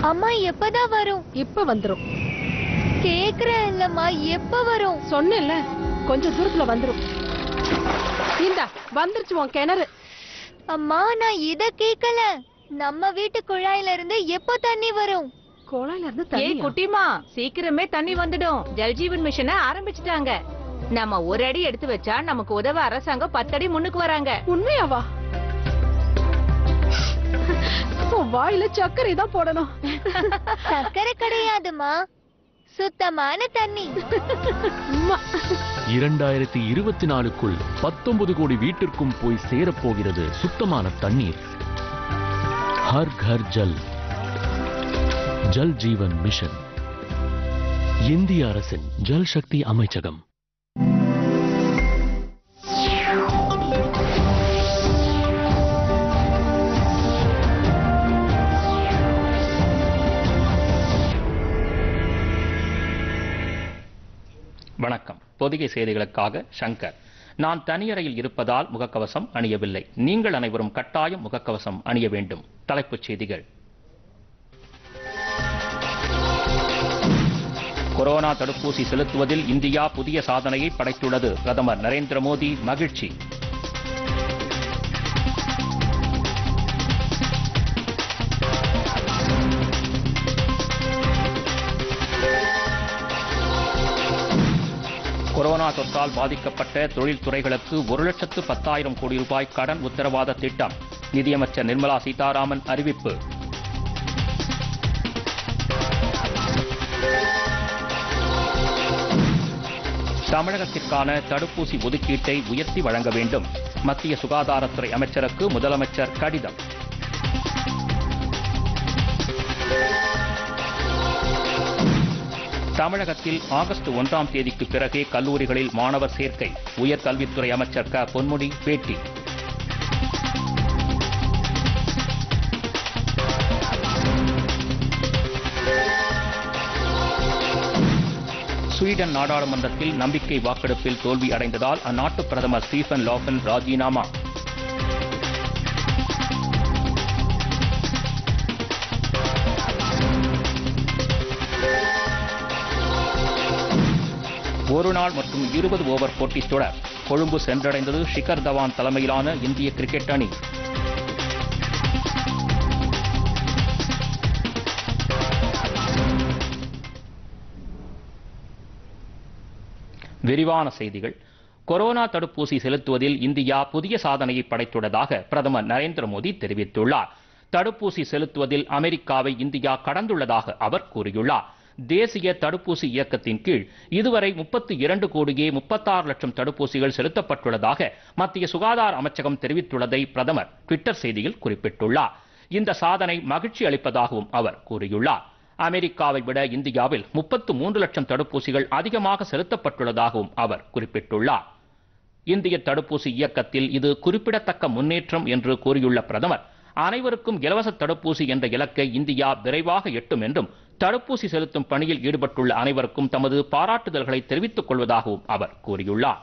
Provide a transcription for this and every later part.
அம்மா எப்பதான் வரும் இப்ப வந்துரும் கேக்குறேன் இல்லம்மா எப்ப வரும் சொன்னேன்ல கொஞ்ச தூரத்துல வந்துரும் இந்தா வந்துருச்சு உன் கிணறு அம்மா நான் இத கேக்கல நம்ம வீட்டு குழாயில இருந்து எப்போ தண்ணி வரும் குழாயில இருந்து ஏய் தண்ணி குட்டிமா சீக்கிரமே தண்ணி வந்துடும் ஜல்ஜீவன் மிஷனை ஆரம்பிச்சிட்டாங்க நம்ம ஒரு அடி எடுத்து வச்சா நமக்கு உதவ அரசாங்கம் பத்தடி முன்னுக்கு வராங்க உண்மையாவா உன் வாயில சர்க்கரை தான் போடணும் சக்கரை கிடையாதுமா சுத்தமான தண்ணி உம்மா. இரண்டாயிரத்தி இருபத்தி நாலுக்குள் பத்தொன்பது கோடி வீட்டிற்கும் போய் சேரப்போகிறது சுத்தமான தண்ணீர் ஹர் கர் ஜல் ஜல் ஜீவன் மிஷன் இந்திய அரசின் ஜல் சக்தி அமைச்சகம் வணக்கம் பொதிகை செய்திகளுக்காக சங்கர் நான் தனியறையில் இருப்பதால் முகக்கவசம் அணியவில்லை நீங்கள் அனைவரும் கட்டாயம் முகக்கவசம் அணிய வேண்டும் தலைப்புச் செய்திகள் கொரோனா தடுப்பூசி செலுத்துவதில் இந்தியா புதிய சாதனையை படைத்துள்ளது பிரதமர் நரேந்திர மோடி மகிழ்ச்சி கொரோனா தொற்றால் பாதிக்கப்பட்ட தொழில்துறைகளுக்கு ஒரு லட்சத்து பத்தாயிரம் கோடி ரூபாய் கடன் உத்தரவாத திட்டம் நிதியமைச்சர் நிர்மலா சீதாராமன் அறிவிப்பு தமிழகத்திற்கான தடுப்பூசி ஒதுக்கீட்டை உயர்த்தி வழங்க வேண்டும் மத்திய சுகாதாரத்துறை அமைச்சருக்கு முதலமைச்சர் கடிதம் தமிழகத்தில் ஆகஸ்ட் ஒன்றாம் தேதிக்கு பிறகே கல்லூரிகளில் மாணவர் சேர்க்கை உயர்கல்வித்துறை அமைச்சர் க பொன்முடி பேட்டி ஸ்வீடன் நாடாளுமன்றத்தில் நம்பிக்கை வாக்கெடுப்பில் தோல்வி அடைந்ததால் அந்நாட்டு பிரதமர் ஸ்டீஃபன் லாஃபன் ராஜினாமா ஒரு நாள் மற்றும் இருபது ஓவர் போட்டித் தொடர் கொழும்பு சென்றடைந்தது ஷிகர் தவான் தலைமையிலான இந்திய கிரிக்கெட் அணி விரிவான செய்திகள் கொரோனா தடுப்பூசி செலுத்துவதில் இந்தியா புதிய சாதனையை படைத்துள்ளதாக பிரதமர் நரேந்திர மோடி தெரிவித்துள்ளார் தடுப்பூசி செலுத்துவதில் அமெரிக்காவை இந்தியா கடந்துள்ளதாக அவர் கூறியுள்ளார் தேசிய தடுப்பூசி இயக்கத்தின் கீழ் இதுவரை முப்பத்தி இரண்டு கோடியே முப்பத்தாறு லட்சம் தடுப்பூசிகள் செலுத்தப்பட்டுள்ளதாக மத்திய சுகாதார அமைச்சகம் தெரிவித்துள்ளதை பிரதமர் ட்விட்டர் செய்தியில் குறிப்பிட்டுள்ளார் இந்த சாதனை மகிழ்ச்சி அளிப்பதாகவும் அவர் கூறியுள்ளார் அமெரிக்காவை விட இந்தியாவில் முப்பத்து மூன்று லட்சம் தடுப்பூசிகள் அதிகமாக செலுத்தப்பட்டுள்ளதாகவும் அவர் குறிப்பிட்டுள்ளார் இந்திய தடுப்பூசி இயக்கத்தில் இது குறிப்பிடத்தக்க முன்னேற்றம் என்று கூறியுள்ள பிரதமர் அனைவருக்கும் இலவச தடுப்பூசி என்ற இலக்கை இந்தியா விரைவாக எட்டும் என்றும் தடுப்பூசி செலுத்தும் பணியில் ஈடுபட்டுள்ள அனைவருக்கும் தமது பாராட்டுதல்களை தெரிவித்துக் கொள்வதாகவும் அவர் கூறியுள்ளார்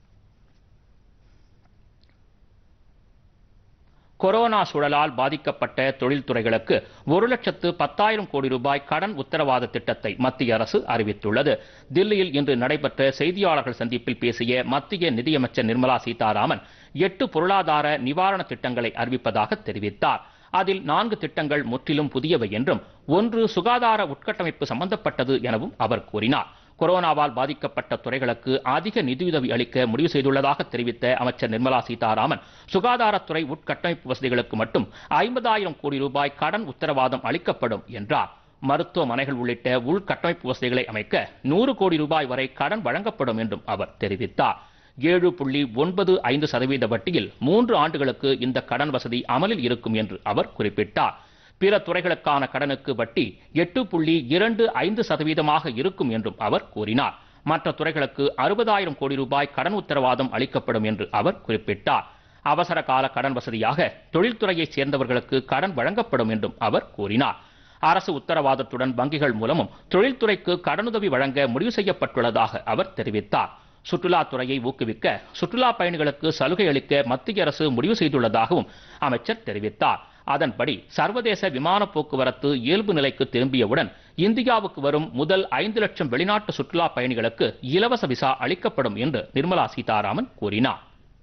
கொரோனா சூழலால் பாதிக்கப்பட்ட தொழில்துறைகளுக்கு ஒரு லட்சத்து பத்தாயிரம் கோடி ரூபாய் கடன் உத்தரவாத திட்டத்தை மத்திய அரசு அறிவித்துள்ளது தில்லியில் இன்று நடைபெற்ற செய்தியாளர்கள் சந்திப்பில் பேசிய மத்திய நிதியமைச்சர் நிர்மலா சீதாராமன் எட்டு பொருளாதார நிவாரண திட்டங்களை அறிவிப்பதாக தெரிவித்தார் அதில் நான்கு திட்டங்கள் முற்றிலும் புதியவை என்றும் ஒன்று சுகாதார உட்கட்டமைப்பு சம்பந்தப்பட்டது எனவும் அவர் கூறினார் கொரோனாவால் பாதிக்கப்பட்ட துறைகளுக்கு அதிக நிதியுதவி அளிக்க முடிவு செய்துள்ளதாக தெரிவித்த அமைச்சர் நிர்மலா சீதாராமன் சுகாதாரத்துறை உட்கட்டமைப்பு வசதிகளுக்கு மட்டும் ஐம்பதாயிரம் கோடி ரூபாய் கடன் உத்தரவாதம் அளிக்கப்படும் என்றார் மருத்துவமனைகள் உள்ளிட்ட உள்கட்டமைப்பு வசதிகளை அமைக்க நூறு கோடி ரூபாய் வரை கடன் வழங்கப்படும் என்றும் அவர் தெரிவித்தார் ஏழு புள்ளி ஒன்பது ஐந்து சதவீத வட்டியில் மூன்று ஆண்டுகளுக்கு இந்த கடன் வசதி அமலில் இருக்கும் என்று அவர் குறிப்பிட்டார் பிற துறைகளுக்கான கடனுக்கு வட்டி எட்டு புள்ளி இரண்டு ஐந்து சதவீதமாக இருக்கும் என்றும் அவர் கூறினார் மற்ற துறைகளுக்கு அறுபதாயிரம் கோடி ரூபாய் கடன் உத்தரவாதம் அளிக்கப்படும் என்று அவர் குறிப்பிட்டார் அவசர கால கடன் வசதியாக தொழில்துறையைச் சேர்ந்தவர்களுக்கு கடன் வழங்கப்படும் என்றும் அவர் கூறினார் அரசு உத்தரவாதத்துடன் வங்கிகள் மூலமும் தொழில்துறைக்கு கடனுதவி வழங்க முடிவு செய்யப்பட்டுள்ளதாக அவர் தெரிவித்தார் சுற்றுலாத்துறையை ஊக்குவிக்க சுற்றுலா பயணிகளுக்கு சலுகை அளிக்க மத்திய அரசு முடிவு செய்துள்ளதாகவும் அமைச்சர் தெரிவித்தார் அதன்படி சர்வதேச விமான போக்குவரத்து இயல்பு நிலைக்கு திரும்பியவுடன் இந்தியாவுக்கு வரும் முதல் ஐந்து லட்சம் வெளிநாட்டு சுற்றுலா பயணிகளுக்கு இலவச விசா அளிக்கப்படும் என்று நிர்மலா சீதாராமன் கூறினார்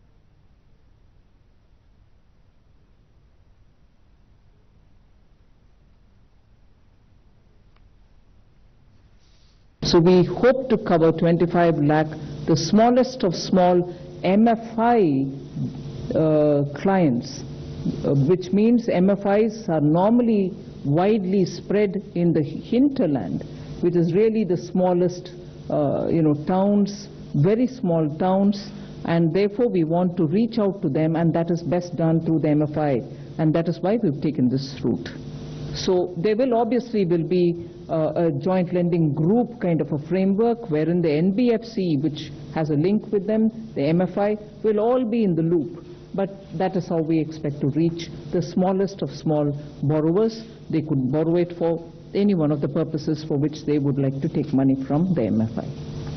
So we hope to cover 25 lakh, the smallest of small MFI uh, clients, uh, which means MFIs are normally widely spread in the hinterland, which is really the smallest, uh, you know, towns, very small towns, and therefore we want to reach out to them, and that is best done through the MFI, and that is why we've taken this route. So there will obviously will be uh, a joint lending group kind of a framework wherein the NBFC, which has a link with them, the MFI, will all be in the loop. But that is how we expect to reach the smallest of small borrowers. They could borrow it for any one of the purposes for which they would like to take money from the MFI.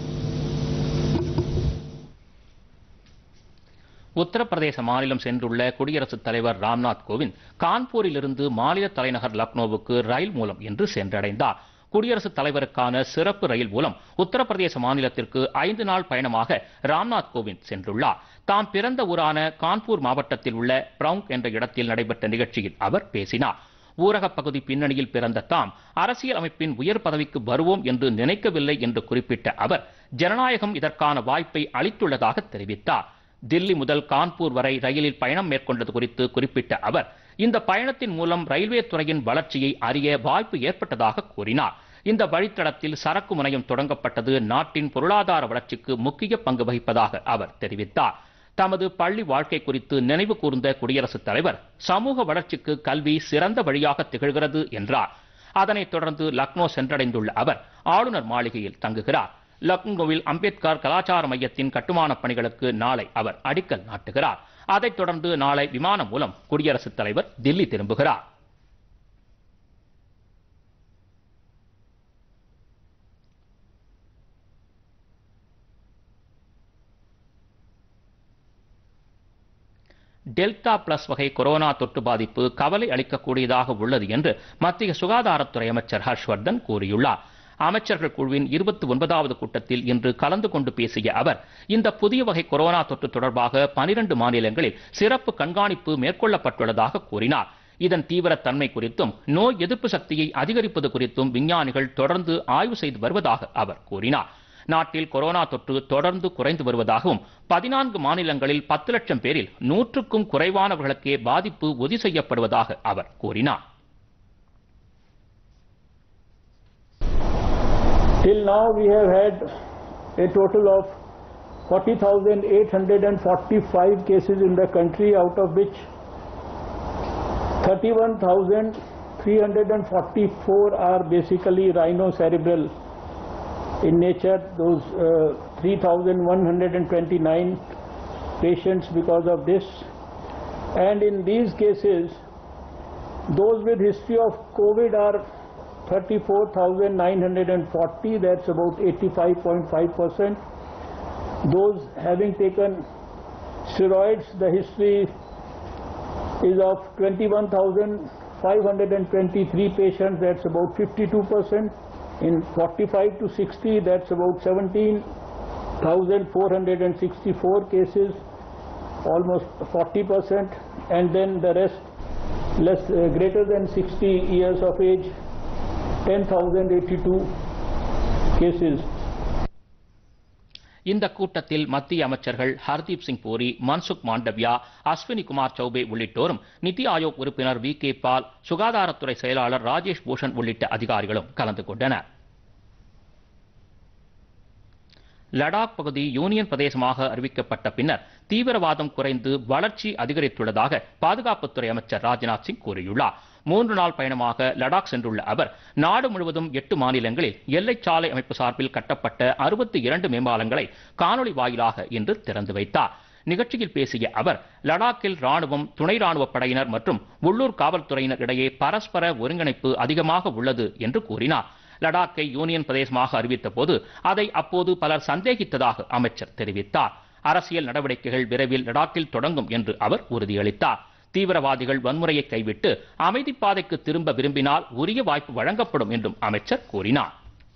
Uttar Pradesh மாநிலம் சென்றுள்ள குடியரசுத் தலைவர் ராம்நாத் கோவிந்த் கான்பூரிலிருந்து மாநில தலைநகர் லக்னோவுக்கு ரயில் மூலம் இன்று சென்றடைந்தார் குடியரசுத் தலைவருக்கான சிறப்பு ரயில் மூலம் உத்தரப்பிரதேச மாநிலத்திற்கு ஐந்து நாள் பயணமாக ராம்நாத் கோவிந்த் சென்றுள்ளார் தாம் பிறந்த ஊரான கான்பூர் மாவட்டத்தில் உள்ள பிரவுங்க் என்ற இடத்தில் நடைபெற்ற நிகழ்ச்சியில் அவர் பேசினார் ஊரகப் பகுதி பின்னணியில் பிறந்த தாம் அரசியல் அமைப்பின் உயர் பதவிக்கு வருவோம் என்று நினைக்கவில்லை என்று குறிப்பிட்ட அவர் ஜனநாயகம் இதற்கான வாய்ப்பை அளித்துள்ளதாக தெரிவித்தார் தில்லி முதல் கான்பூர் வரை ரயிலில் பயணம் மேற்கொண்டது குறித்து குறிப்பிட்ட அவர் இந்த பயணத்தின் மூலம் ரயில்வே துறையின் வளர்ச்சியை அறிய வாய்ப்பு ஏற்பட்டதாக கூறினார் இந்த வழித்தடத்தில் சரக்கு முனையம் தொடங்கப்பட்டது நாட்டின் பொருளாதார வளர்ச்சிக்கு முக்கிய பங்கு வகிப்பதாக அவர் தெரிவித்தார் தமது பள்ளி வாழ்க்கை குறித்து நினைவு கூர்ந்த குடியரசுத் தலைவர் சமூக வளர்ச்சிக்கு கல்வி சிறந்த வழியாக திகழ்கிறது என்றார் அதனைத் தொடர்ந்து லக்னோ சென்றடைந்துள்ள அவர் ஆளுநர் மாளிகையில் தங்குகிறார் லக்னோவில் அம்பேத்கர் கலாச்சார மையத்தின் கட்டுமானப் பணிகளுக்கு நாளை அவர் அடிக்கல் நாட்டுகிறார் அதைத் தொடர்ந்து நாளை விமானம் மூலம் குடியரசுத் தலைவர் தில்லி திரும்புகிறார் டெல்டா பிளஸ் வகை கொரோனா தொற்று பாதிப்பு கவலை அளிக்கக்கூடியதாக உள்ளது என்று மத்திய சுகாதாரத்துறை அமைச்சர் ஹர்ஷ்வர்தன் கூறியுள்ளார் அமைச்சர்கள் குழுவின் இருபத்தி ஒன்பதாவது கூட்டத்தில் இன்று கலந்து கொண்டு பேசிய அவர் இந்த புதிய வகை கொரோனா தொற்று தொடர்பாக பனிரண்டு மாநிலங்களில் சிறப்பு கண்காணிப்பு மேற்கொள்ளப்பட்டுள்ளதாக கூறினார் இதன் தீவிரத்தன்மை குறித்தும் நோய் எதிர்ப்பு சக்தியை அதிகரிப்பது குறித்தும் விஞ்ஞானிகள் தொடர்ந்து ஆய்வு செய்து வருவதாக அவர் கூறினார் நாட்டில் கொரோனா தொற்று தொடர்ந்து குறைந்து வருவதாகவும் பதினான்கு மாநிலங்களில் பத்து லட்சம் பேரில் நூற்றுக்கும் குறைவானவர்களுக்கே பாதிப்பு உறுதி செய்யப்படுவதாக அவர் கூறினார் Till now we have had a total of 40,845 cases in the country out of which 31,344 are basically rhinocerebral in nature. Those uh, 3,129 patients because of this. And in these cases, those with history of COVID are 34,940, that's about 85.5%. Those having taken steroids, the history is of 21,523 patients, that's about 52%. In 45 to 60, that's about 17,464 cases, almost 40%. And then the rest, less uh, greater than 60 years of age, 10,082 cases. இந்த கூட்டத்தில் மத்திய அமைச்சர்கள் ஹர்தீப் சிங் பூரி மன்சுக் மாண்டவ்யா அஸ்வினி குமார் சௌபே உள்ளிட்டோரும் நிதி ஆயோக் உறுப்பினர் V K பால் சுகாதாரத்துறை செயலாளர் ராஜேஷ் பூஷன் உள்ளிட்ட அதிகாரிகளும் கலந்து கொண்டனர் லடாக் பகுதி யூனியன் பிரதேசமாக அறிவிக்கப்பட்ட பின்னர் தீவிரவாதம் குறைந்து வளர்ச்சி அதிகரித்துள்ளதாக பாதுகாப்புத்துறை அமைச்சர் ராஜ்நாத் சிங் கூறியுள்ளார் மூன்று நாள் பயணமாக லடாக் சென்றுள்ள அவர் நாடு முழுவதும் எட்டு மாநிலங்களில் எல்லைச் சாலை அமைப்பு சார்பில் கட்டப்பட்ட அறுபத்தி இரண்டு மேம்பாலங்களை காணொளி வாயிலாக இன்று திறந்து வைத்தார் நிகழ்ச்சியில் பேசிய அவர் லடாக்கில் ராணுவம் துணை ராணுவப் படையினர் மற்றும் உள்ளூர் காவல்துறையினர் இடையே பரஸ்பர ஒருங்கிணைப்பு அதிகமாக உள்ளது என்று கூறினார் லடாக்கை யூனியன் பிரதேசமாக அறிவித்த போது அதை அப்போது பலர் சந்தேகித்ததாக அமைச்சர் தெரிவித்தார் அரசியல் நடவடிக்கைகள் விரைவில் லடாக்கில் தொடங்கும் என்று அவர் உறுதியளித்தார் தீவிரவாதிகள் வன்முறையை கைவிட்டு அமைதி பாதைக்கு திரும்ப விரும்பினால் உரிய வாய்ப்பு வழங்கப்படும் என்றும் அமைச்சர் கூறினார்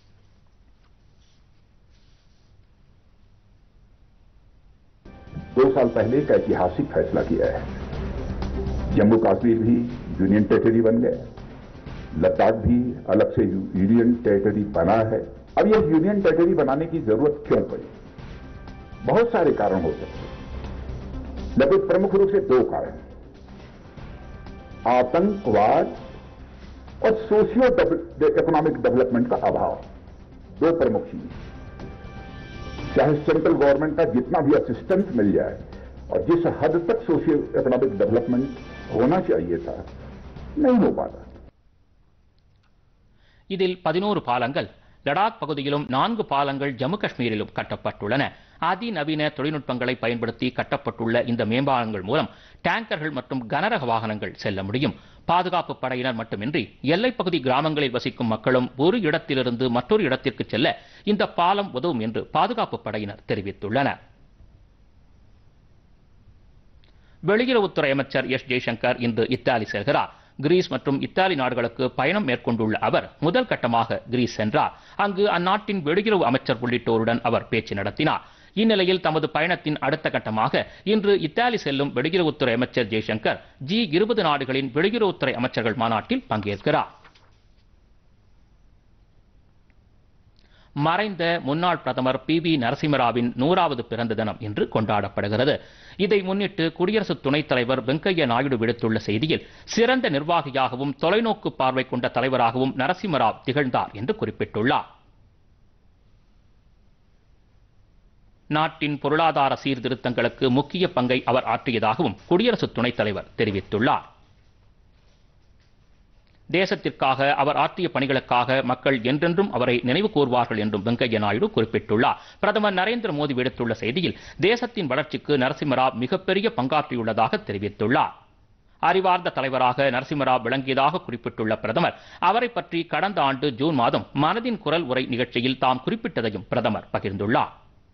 दो साल पहले एक ऐतिहासिक फैसला किया है जम्मू कश्मीर भी यूनियन टेरिटरी बन गया लद्दाख भी अलग से यू- यूनियन टेरिटरी बना है अब यह यूनियन टेरिटरी बनाने की जरूरत क्यों पड़ी बहुत सारे कारण हो सकते हैं लेकिन प्रमुख रूप से दो कारण आतंकवाद और सोशियो इकोनॉमिक डेवलपमेंट का अभाव दो प्रमुख चीज चाहे सेंट्रल गवर्नमेंट का जितना भी असिस्टेंस मिल जाए और जिस हद तक सोशियो इकोनॉमिक डेवलपमेंट होना चाहिए था नहीं हो पाता இதில் பதினோரு பாலங்கள் லடாக் பகுதியிலும் நான்கு பாலங்கள் ஜம்மு காஷ்மீரிலும் கட்டப்பட்டுள்ளன அதிநவீன தொழில்நுட்பங்களை பயன்படுத்தி கட்டப்பட்டுள்ள இந்த மேம்பாலங்கள் மூலம் டேங்கர்கள் மற்றும் கனரக வாகனங்கள் செல்ல முடியும் பாதுகாப்பு படையினர் மட்டுமின்றி எல்லைப்பகுதி கிராமங்களில் வசிக்கும் மக்களும் ஒரு இடத்திலிருந்து மற்றொரு இடத்திற்கு செல்ல இந்த பாலம் உதவும் என்று பாதுகாப்பு படையினர் தெரிவித்துள்ளனர் வெளியுறவுத்துறை அமைச்சர் எஸ் ஜெய்சங்கர் இன்று இத்தாலி செல்கிறார் கிரீஸ் மற்றும் இத்தாலி நாடுகளுக்கு பயணம் மேற்கொண்டுள்ள அவர் முதல் கட்டமாக கிரீஸ் சென்றார் அங்கு அந்நாட்டின் வெளியுறவு அமைச்சர் உள்ளிட்டோருடன் அவர் பேச்சு நடத்தினார் இந்நிலையில் தமது பயணத்தின் அடுத்த கட்டமாக இன்று இத்தாலி செல்லும் வெளியுறவுத்துறை அமைச்சர் ஜெய்சங்கர் ஜி இருபது நாடுகளின் வெளியுறவுத்துறை அமைச்சர்கள் மாநாட்டில் பங்கேற்கிறார் மறைந்த முன்னாள் பிரதமர் பி வி நரசிம்மராவின் நூறாவது பிறந்த தினம் இன்று கொண்டாடப்படுகிறது இதை முன்னிட்டு குடியரசு துணைத் தலைவர் வெங்கையா நாயுடு விடுத்துள்ள செய்தியில் சிறந்த நிர்வாகியாகவும் தொலைநோக்கு பார்வை கொண்ட தலைவராகவும் நரசிம்மராவ் திகழ்ந்தார் என்று குறிப்பிட்டுள்ளார் நாட்டின் பொருளாதார சீர்திருத்தங்களுக்கு முக்கிய பங்கை அவர் ஆற்றியதாகவும் குடியரசு துணைத் தலைவர் தெரிவித்துள்ளார் தேசத்திற்காக அவர் ஆற்றிய பணிகளுக்காக மக்கள் என்றென்றும் அவரை நினைவு கூர்வார்கள் என்றும் வெங்கையா நாயுடு குறிப்பிட்டுள்ளார் பிரதமர் நரேந்திர மோடி விடுத்துள்ள செய்தியில் தேசத்தின் வளர்ச்சிக்கு நரசிம்மராவ் மிகப்பெரிய பங்காற்றியுள்ளதாக தெரிவித்துள்ளார் அறிவார்ந்த தலைவராக நரசிம்மராவ் விளங்கியதாக குறிப்பிட்டுள்ள பிரதமர் அவரை பற்றி கடந்த ஆண்டு ஜூன் மாதம் மனதின் குரல் உரை நிகழ்ச்சியில் தாம் குறிப்பிட்டதையும் பிரதமர் பகிர்ந்துள்ளார்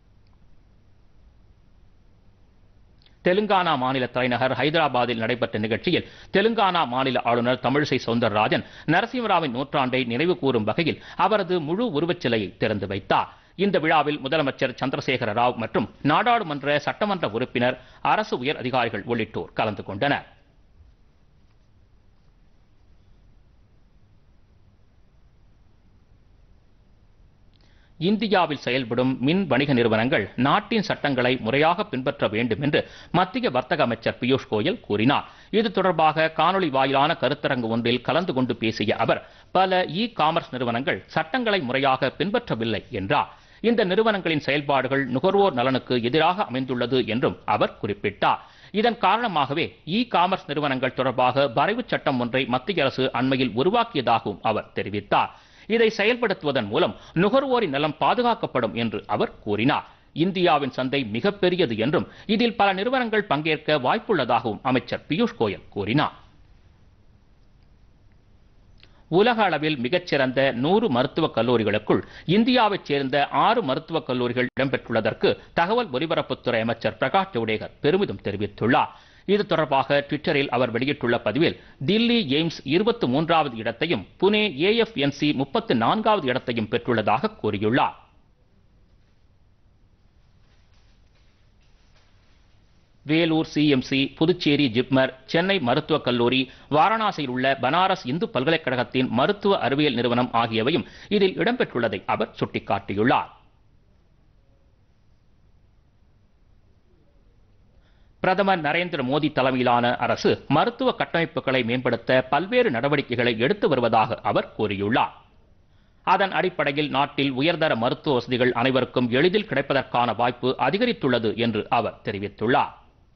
தெலுங்கானா மாநில தலைநகர் ஹைதராபாத்தில் நடைபெற்ற நிகழ்ச்சியில் தெலுங்கானா மாநில ஆளுநர் தமிழிசை சவுந்தரராஜன் நரசிம்மராவின் நூற்றாண்டை நினைவு கூறும் வகையில் அவரது முழு உருவச் சிலையை திறந்து வைத்தார் இந்த விழாவில் முதலமைச்சர் சந்திரசேகர ராவ் மற்றும் நாடாளுமன்ற சட்டமன்ற உறுப்பினர் அரசு உயர் அதிகாரிகள் உள்ளிட்டோர் கலந்து கொண்டனர் இந்தியாவில் செயல்படும் மின் வணிக நிறுவனங்கள் நாட்டின் சட்டங்களை முறையாக பின்பற்ற வேண்டும் என்று மத்திய வர்த்தக அமைச்சர் பியூஷ் கோயல் கூறினார் இது தொடர்பாக காணொளி வாயிலான கருத்தரங்கு ஒன்றில் கலந்து கொண்டு பேசிய அவர் பல இ காமர்ஸ் நிறுவனங்கள் சட்டங்களை முறையாக பின்பற்றவில்லை என்றார் இந்த நிறுவனங்களின் செயல்பாடுகள் நுகர்வோர் நலனுக்கு எதிராக அமைந்துள்ளது என்றும் அவர் குறிப்பிட்டார் இதன் காரணமாகவே இ காமர்ஸ் நிறுவனங்கள் தொடர்பாக வரைவு சட்டம் ஒன்றை மத்திய அரசு அண்மையில் உருவாக்கியதாகவும் அவர் தெரிவித்தார் இதை செயல்படுத்துவதன் மூலம் நுகர்வோரின் நலம் பாதுகாக்கப்படும் என்று அவர் கூறினார் இந்தியாவின் சந்தை மிகப்பெரியது என்றும் இதில் பல நிறுவனங்கள் பங்கேற்க வாய்ப்புள்ளதாகவும் அமைச்சர் பியூஷ் கோயல் கூறினார் உலக அளவில் மிகச்சிறந்த நூறு மருத்துவக் கல்லூரிகளுக்குள் இந்தியாவைச் சேர்ந்த ஆறு மருத்துவக் கல்லூரிகள் இடம்பெற்றுள்ளதற்கு தகவல் ஒலிபரப்புத்துறை அமைச்சர் பிரகாஷ் ஜவடேகர் பெருமிதம் தெரிவித்துள்ளார் இது தொடர்பாக ட்விட்டரில் அவர் வெளியிட்டுள்ள பதிவில் தில்லி எய்ம்ஸ் இருபத்தி மூன்றாவது இடத்தையும் புனே ஏஎஃப்என்சி முப்பத்து நான்காவது இடத்தையும் பெற்றுள்ளதாக கூறியுள்ளார் வேலூர் சிஎம்சி புதுச்சேரி ஜிப்மர் சென்னை மருத்துவக் கல்லூரி வாரணாசியில் உள்ள பனாரஸ் இந்து பல்கலைக்கழகத்தின் மருத்துவ அறிவியல் நிறுவனம் ஆகியவையும் இதில் இடம்பெற்றுள்ளதை அவர் சுட்டிக்காட்டியுள்ளார் பிரதமர் நரேந்திர மோடி தலைமையிலான அரசு மருத்துவ கட்டமைப்புகளை மேம்படுத்த பல்வேறு நடவடிக்கைகளை எடுத்து வருவதாக அவர் கூறியுள்ளார் அதன் அடிப்படையில் நாட்டில் உயர்தர மருத்துவ வசதிகள் அனைவருக்கும் எளிதில் கிடைப்பதற்கான வாய்ப்பு அதிகரித்துள்ளது என்று அவர் தெரிவித்துள்ளார்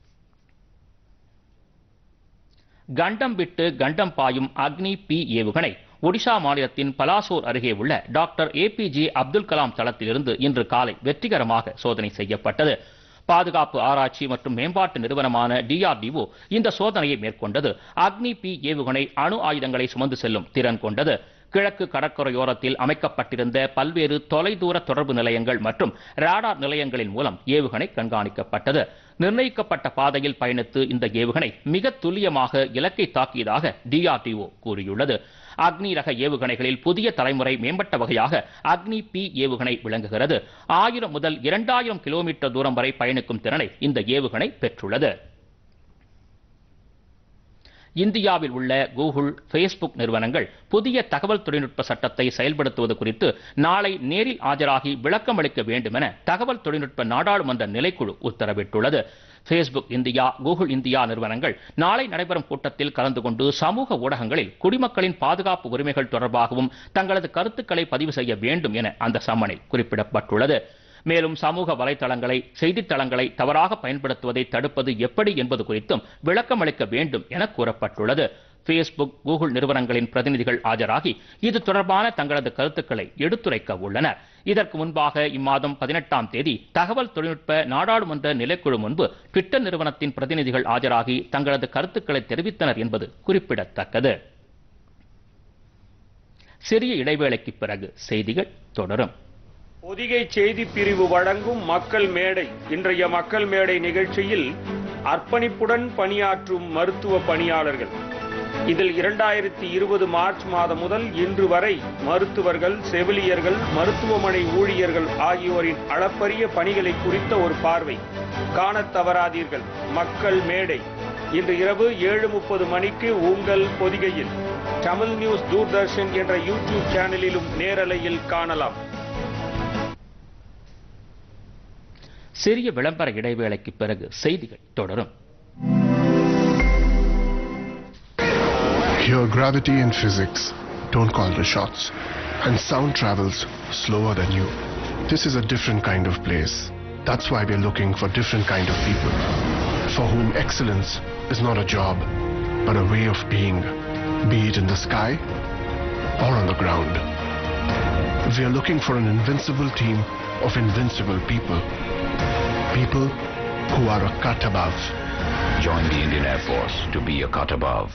கண்டம் விட்டு கண்டம் பாயும் அக்னி பி ஏவுகணை ஒடிஷா மாநிலத்தின் பலாசோர் அருகே உள்ள டாக்டர் ஏபிஜே அப்துல் கலாம் தளத்திலிருந்து இன்று காலை வெற்றிகரமாக சோதனை செய்யப்பட்டது பாதுகாப்பு ஆராய்ச்சி மற்றும் மேம்பாட்டு நிறுவனமான டிஆர்டிஓ இந்த சோதனையை மேற்கொண்டது அக்னி பி ஏவுகணை அணு ஆயுதங்களை சுமந்து செல்லும் திறன் கொண்டது கிழக்கு கடற்கரையோரத்தில் அமைக்கப்பட்டிருந்த பல்வேறு தொலைதூர தொடர்பு நிலையங்கள் மற்றும் ராடார் நிலையங்களின் மூலம் ஏவுகணை கண்காணிக்கப்பட்டது நிர்ணயிக்கப்பட்ட பாதையில் பயணித்து இந்த ஏவுகணை மிக துல்லியமாக இலக்கை தாக்கியதாக டிஆர்டிஓ கூறியுள்ளது அக்னி ரக ஏவுகணைகளில் புதிய தலைமுறை மேம்பட்ட வகையாக அக்னி பி ஏவுகணை விளங்குகிறது ஆயிரம் முதல் இரண்டாயிரம் கிலோமீட்டர் தூரம் வரை பயணிக்கும் திறனை இந்த ஏவுகணை பெற்றுள்ளது இந்தியாவில் உள்ள கூகுள் ஃபேஸ்புக் நிறுவனங்கள் புதிய தகவல் தொழில்நுட்ப சட்டத்தை செயல்படுத்துவது குறித்து நாளை நேரில் ஆஜராகி விளக்கம் அளிக்க வேண்டும் என தகவல் தொழில்நுட்ப நாடாளுமன்ற நிலைக்குழு உத்தரவிட்டுள்ளது ஃபேஸ்புக் இந்தியா கூகுள் இந்தியா நிறுவனங்கள் நாளை நடைபெறும் கூட்டத்தில் கலந்து கொண்டு சமூக ஊடகங்களில் குடிமக்களின் பாதுகாப்பு உரிமைகள் தொடர்பாகவும் தங்களது கருத்துக்களை பதிவு செய்ய வேண்டும் என அந்த சம்மனில் குறிப்பிடப்பட்டுள்ளது மேலும் சமூக வலைதளங்களை செய்தித்தளங்களை தவறாக பயன்படுத்துவதை தடுப்பது எப்படி என்பது குறித்தும் விளக்கம் அளிக்க வேண்டும் என கூறப்பட்டுள்ளது ஃபேஸ்புக் கூகுள் நிறுவனங்களின் பிரதிநிதிகள் ஆஜராகி இது தொடர்பான தங்களது கருத்துக்களை எடுத்துரைக்க உள்ளனர் இதற்கு முன்பாக இம்மாதம் பதினெட்டாம் தேதி தகவல் தொழில்நுட்ப நாடாளுமன்ற நிலைக்குழு முன்பு ட்விட்டர் நிறுவனத்தின் பிரதிநிதிகள் ஆஜராகி தங்களது கருத்துக்களை தெரிவித்தனர் என்பது குறிப்பிடத்தக்கது சிறிய இடைவேளைக்கு பிறகு செய்திகள் தொடரும் பொதிகை செய்தி பிரிவு வழங்கும் மக்கள் மேடை இன்றைய மக்கள் மேடை நிகழ்ச்சியில் அர்ப்பணிப்புடன் பணியாற்றும் மருத்துவ பணியாளர்கள் இதில் இரண்டாயிரத்தி இருபது மார்ச் மாதம் முதல் இன்று வரை மருத்துவர்கள் செவிலியர்கள் மருத்துவமனை ஊழியர்கள் ஆகியோரின் அளப்பரிய பணிகளை குறித்த ஒரு பார்வை காணத் தவறாதீர்கள் மக்கள் மேடை இன்று இரவு ஏழு முப்பது மணிக்கு உங்கள் பொதிகையில் தமிழ் நியூஸ் தூர்தர்ஷன் என்ற யூடியூப் சேனலிலும் நேரலையில் காணலாம் சிறிய விளம்பர இடைவேளைக்கு பிறகு செய்திகள் தொடரும் Here, gravity and physics don't call the shots, and sound travels slower than you. This is a different kind of place. That's why we're looking for different kind of people, for whom excellence is not a job, but a way of being, be it in the sky or on the ground. We are looking for an invincible team of invincible people, people who are a cut above. Join the Indian Air Force to be a cut above.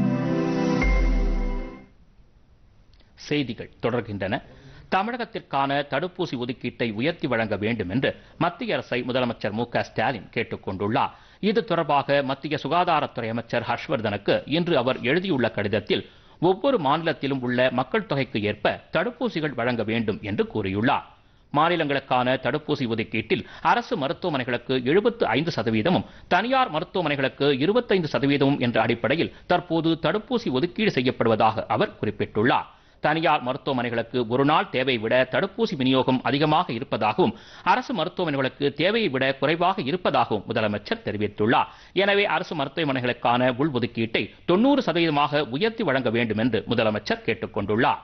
செய்திகள் தொடர்கின்றன தமிழகத்திற்கான தடுப்பூசி ஒதுக்கீட்டை உயர்த்தி வழங்க வேண்டும் என்று மத்திய அரசை முதலமைச்சர் மு க ஸ்டாலின் கேட்டுக் கொண்டுள்ளார் இது தொடர்பாக மத்திய சுகாதாரத்துறை அமைச்சர் ஹர்ஷ்வர்தனுக்கு இன்று அவர் எழுதியுள்ள கடிதத்தில் ஒவ்வொரு மாநிலத்திலும் உள்ள மக்கள் தொகைக்கு ஏற்ப தடுப்பூசிகள் வழங்க வேண்டும் என்று கூறியுள்ளார் மாநிலங்களுக்கான தடுப்பூசி ஒதுக்கீட்டில் அரசு மருத்துவமனைகளுக்கு எழுபத்து ஐந்து சதவீதமும் தனியார் மருத்துவமனைகளுக்கு இருபத்தைந்து சதவீதமும் என்ற அடிப்படையில் தற்போது தடுப்பூசி ஒதுக்கீடு செய்யப்படுவதாக அவர் குறிப்பிட்டுள்ளார் தனியார் மருத்துவமனைகளுக்கு ஒரு நாள் தேவையை விட தடுப்பூசி விநியோகம் அதிகமாக இருப்பதாகவும் அரசு மருத்துவமனைகளுக்கு தேவையை விட குறைவாக இருப்பதாகவும் முதலமைச்சர் தெரிவித்துள்ளார் எனவே அரசு மருத்துவமனைகளுக்கான உள்ஒதுக்கீட்டை தொண்ணூறு சதவீதமாக உயர்த்தி வழங்க வேண்டும் என்று முதலமைச்சர் கேட்டுக் கொண்டுள்ளார்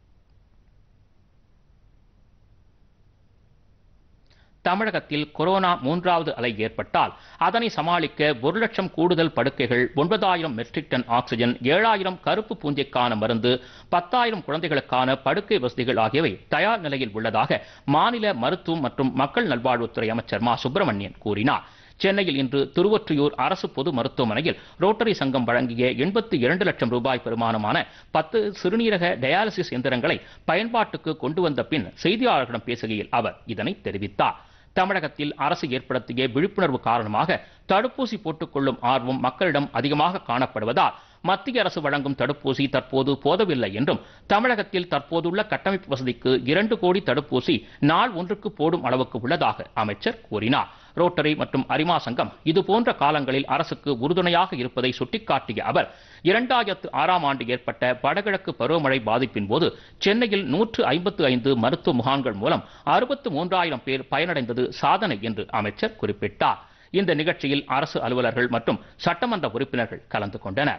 தமிழகத்தில் கொரோனா மூன்றாவது அலை ஏற்பட்டால் அதனை சமாளிக்க ஒரு லட்சம் கூடுதல் படுக்கைகள் ஒன்பதாயிரம் மெட்ரிக் டன் ஆக்சிஜன் ஏழாயிரம் கருப்பு பூஞ்சைக்கான மருந்து பத்தாயிரம் குழந்தைகளுக்கான படுக்கை வசதிகள் ஆகியவை தயார் நிலையில் உள்ளதாக மாநில மருத்துவம் மற்றும் மக்கள் நல்வாழ்வுத்துறை அமைச்சர் மா சுப்பிரமணியன் கூறினார் சென்னையில் இன்று திருவொற்றியூர் அரசு பொது மருத்துவமனையில் ரோட்டரி சங்கம் வழங்கிய எண்பத்தி இரண்டு லட்சம் ரூபாய் பெறுமானமான பத்து சிறுநீரக டயாலிசிஸ் எந்திரங்களை பயன்பாட்டுக்கு கொண்டு வந்த பின் செய்தியாளர்களிடம் பேசுகையில் அவர் இதனை தெரிவித்தார் தமிழகத்தில் அரசு ஏற்படுத்திய விழிப்புணர்வு காரணமாக தடுப்பூசி போட்டுக்கொள்ளும் ஆர்வம் மக்களிடம் அதிகமாக காணப்படுவதால் மத்திய அரசு வழங்கும் தடுப்பூசி தற்போது போதவில்லை என்றும் தமிழகத்தில் தற்போதுள்ள கட்டமைப்பு வசதிக்கு இரண்டு கோடி தடுப்பூசி நாள் ஒன்றுக்கு போடும் அளவுக்கு உள்ளதாக அமைச்சர் கூறினார் ரோட்டரி மற்றும் அரிமா சங்கம் இதுபோன்ற காலங்களில் அரசுக்கு உறுதுணையாக இருப்பதை சுட்டிக்காட்டிய அவர் இரண்டாயிரத்து ஆறாம் ஆண்டு ஏற்பட்ட வடகிழக்கு பருவமழை பாதிப்பின் போது சென்னையில் நூற்று ஐம்பத்து ஐந்து மருத்துவ முகாம்கள் மூலம் அறுபத்து மூன்றாயிரம் பேர் பயனடைந்தது சாதனை என்று அமைச்சர் குறிப்பிட்டார் இந்த நிகழ்ச்சியில் அரசு அலுவலர்கள் மற்றும் சட்டமன்ற உறுப்பினர்கள் கலந்து கொண்டனர்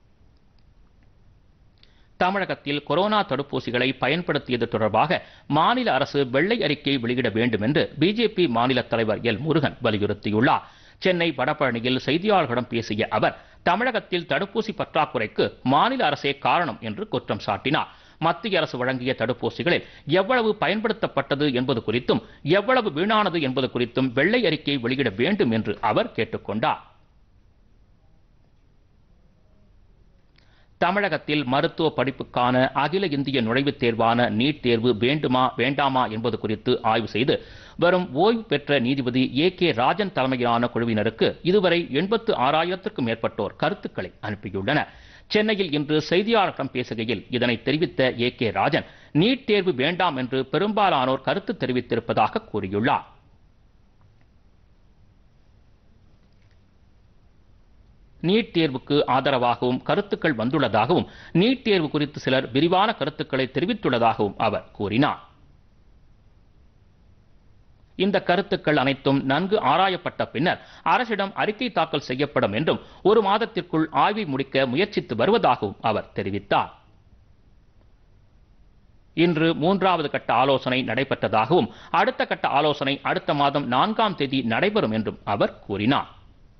தமிழகத்தில் கொரோனா தடுப்பூசிகளை பயன்படுத்தியது தொடர்பாக மாநில அரசு வெள்ளை அறிக்கை வெளியிட வேண்டும் என்று பிஜேபி மாநில தலைவர் எல் முருகன் வலியுறுத்தியுள்ளார் சென்னை வடபழனியில் செய்தியாளர்களிடம் பேசிய அவர் தமிழகத்தில் தடுப்பூசி பற்றாக்குறைக்கு மாநில அரசே காரணம் என்று குற்றம் சாட்டினார் மத்திய அரசு வழங்கிய தடுப்பூசிகளில் எவ்வளவு பயன்படுத்தப்பட்டது என்பது குறித்தும் எவ்வளவு வீணானது என்பது குறித்தும் வெள்ளை அறிக்கை வெளியிட வேண்டும் என்று அவர் கேட்டுக்கொண்டார் தமிழகத்தில் மருத்துவ படிப்புக்கான அகில இந்திய நுழைவுத் தேர்வான நீட் தேர்வு வேண்டுமா வேண்டாமா என்பது குறித்து ஆய்வு செய்து வரும் ஓய்வு பெற்ற நீதிபதி ஏ கே ராஜன் தலைமையிலான குழுவினருக்கு இதுவரை எண்பத்து ஆறாயிரத்திற்கும் மேற்பட்டோர் கருத்துக்களை அனுப்பியுள்ளனர் சென்னையில் இன்று செய்தியாளர்களிடம் பேசுகையில் இதனை தெரிவித்த ஏ கே ராஜன் நீட் தேர்வு வேண்டாம் என்று பெரும்பாலானோர் கருத்து தெரிவித்திருப்பதாக கூறியுள்ளார் நீட் தேர்வுக்கு ஆதரவாகவும் கருத்துக்கள் வந்துள்ளதாகவும் நீட் தேர்வு குறித்து சிலர் விரிவான கருத்துக்களை தெரிவித்துள்ளதாகவும் அவர் கூறினார் இந்த கருத்துக்கள் அனைத்தும் நன்கு ஆராயப்பட்ட பின்னர் அரசிடம் அறிக்கை தாக்கல் செய்யப்படும் என்றும் ஒரு மாதத்திற்குள் ஆய்வை முடிக்க முயற்சித்து வருவதாகவும் அவர் தெரிவித்தார் இன்று மூன்றாவது கட்ட ஆலோசனை நடைபெற்றதாகவும் அடுத்த கட்ட ஆலோசனை அடுத்த மாதம் நான்காம் தேதி நடைபெறும் என்றும் அவர் கூறினார்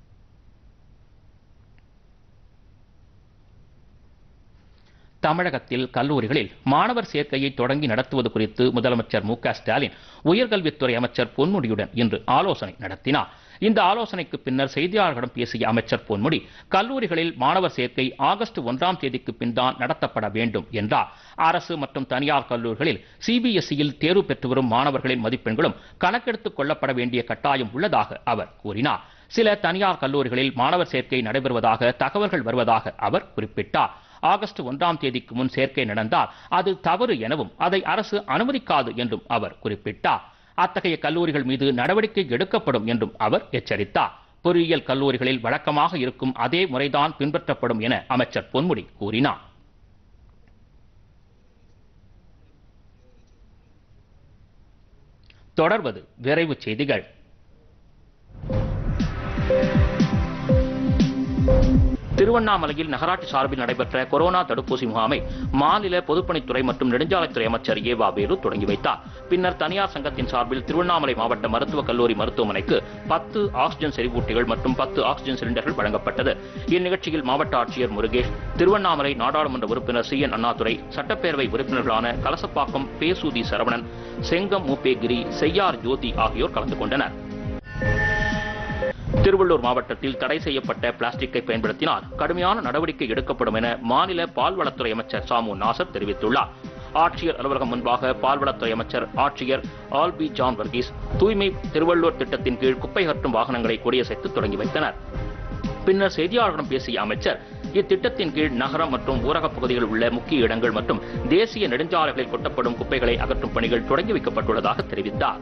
தமிழகத்தில் கல்லூரிகளில் மாணவர் சேர்க்கையை தொடங்கி நடத்துவது குறித்து முதலமைச்சர் மு க ஸ்டாலின் உயர்கல்வித்துறை அமைச்சர் பொன்முடியுடன் இன்று ஆலோசனை நடத்தினார் இந்த ஆலோசனைக்கு பின்னர் செய்தியாளர்களிடம் பேசிய அமைச்சர் பொன்முடி கல்லூரிகளில் மாணவர் சேர்க்கை ஆகஸ்ட் ஒன்றாம் தேதிக்கு பின் தான் நடத்தப்பட வேண்டும் என்றார் அரசு மற்றும் தனியார் கல்லூரிகளில் சிபிஎஸ்இயில் தேர்வு பெற்று வரும் மாணவர்களின் மதிப்பெண்களும் கணக்கெடுத்துக் கொள்ளப்பட வேண்டிய கட்டாயம் உள்ளதாக அவர் கூறினார் சில தனியார் கல்லூரிகளில் மாணவர் சேர்க்கை நடைபெறுவதாக தகவல்கள் வருவதாக அவர் குறிப்பிட்டார் ஆகஸ்ட் ஒன்றாம் தேதிக்கு முன் சேர்க்கை நடந்தால் அது தவறு எனவும் அதை அரசு அனுமதிக்காது என்றும் அவர் குறிப்பிட்டார் அத்தகைய கல்லூரிகள் மீது நடவடிக்கை எடுக்கப்படும் என்றும் அவர் எச்சரித்தார் பொறியியல் கல்லூரிகளில் வழக்கமாக இருக்கும் அதே முறைதான் பின்பற்றப்படும் என அமைச்சர் பொன்முடி கூறினார் தொடர்வது விரைவு செய்திகள் திருவண்ணாமலையில் நகராட்சி சார்பில் நடைபெற்ற கொரோனா தடுப்பூசி முகாமை மாநில பொதுப்பணித்துறை மற்றும் நெடுஞ்சாலைத்துறை அமைச்சர் ஏவா வேலு தொடங்கி வைத்தார் பின்னர் தனியார் சங்கத்தின் சார்பில் திருவண்ணாமலை மாவட்ட மருத்துவக் கல்லூரி மருத்துவமனைக்கு பத்து ஆக்சிஜன் செறிவூட்டிகள் மற்றும் பத்து ஆக்சிஜன் சிலிண்டர்கள் வழங்கப்பட்டது இந்நிகழ்ச்சியில் மாவட்ட ஆட்சியர் முருகேஷ் திருவண்ணாமலை நாடாளுமன்ற உறுப்பினர் சி என் அண்ணாதுரை சட்டப்பேரவை உறுப்பினர்களான கலசப்பாக்கம் பேசூதி சரவணன் செங்கம் மூப்பேகிரி செய்யார் ஜோதி ஆகியோர் கலந்து கொண்டனர் திருவள்ளூர் மாவட்டத்தில் தடை செய்யப்பட்ட பிளாஸ்டிக்கை பயன்படுத்தினால் கடுமையான நடவடிக்கை எடுக்கப்படும் என மாநில பால்வளத்துறை அமைச்சர் சாமு நாசர் தெரிவித்துள்ளார் ஆட்சியர் அலுவலகம் முன்பாக பால்வளத்துறை அமைச்சர் ஆட்சியர் ஆல்பி ஜான் வர்கீஸ் தூய்மை திருவள்ளூர் திட்டத்தின் கீழ் குப்பை அகற்றும் வாகனங்களை கொடியசைத்து தொடங்கி வைத்தனர் பின்னர் செய்தியாளர்களிடம் பேசிய அமைச்சர் இத்திட்டத்தின் கீழ் நகரம் மற்றும் ஊரகப் பகுதிகளில் உள்ள முக்கிய இடங்கள் மற்றும் தேசிய நெடுஞ்சாலைகளில் கொட்டப்படும் குப்பைகளை அகற்றும் பணிகள் தொடங்கி வைக்கப்பட்டுள்ளதாக தெரிவித்தார்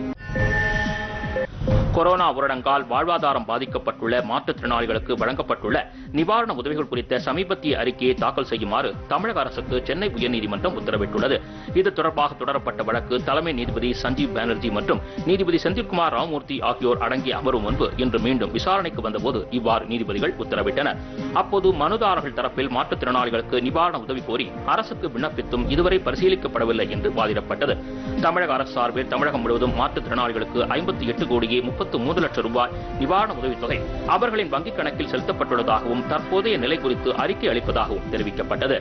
கொரோனா ஊரடங்கால் வாழ்வாதாரம் பாதிக்கப்பட்டுள்ள மாற்றுத்திறனாளிகளுக்கு வழங்கப்பட்டுள்ள நிவாரண உதவிகள் குறித்த சமீபத்திய அறிக்கையை தாக்கல் செய்யுமாறு தமிழக அரசுக்கு சென்னை உயர்நீதிமன்றம் உத்தரவிட்டுள்ளது இது தொடர்பாக தொடரப்பட்ட வழக்கு தலைமை நீதிபதி சஞ்சீவ் பானர்ஜி மற்றும் நீதிபதி செந்தில்குமார் ராமமூர்த்தி ஆகியோர் அடங்கிய அமர்வு முன்பு இன்று மீண்டும் விசாரணைக்கு வந்தபோது இவ்வாறு நீதிபதிகள் உத்தரவிட்டனர் அப்போது மனுதாரர்கள் தரப்பில் மாற்றுத்திறனாளிகளுக்கு நிவாரண உதவி கோரி அரசுக்கு விண்ணப்பித்தும் இதுவரை பரிசீலிக்கப்படவில்லை என்று வாதிடப்பட்டது தமிழக அரசு சார்பில் தமிழகம் முழுவதும் மாற்றுத்திறனாளிகளுக்கு ஐம்பத்தி எட்டு கோடியே முப்பத்து மூன்று லட்சம் ரூபாய் நிவாரண உதவித் தொகை அவர்களின் வங்கிக் கணக்கில் செலுத்தப்பட்டுள்ளதாகவும் தற்போதைய நிலை குறித்து அறிக்கை அளிப்பதாகவும் தெரிவிக்கப்பட்டது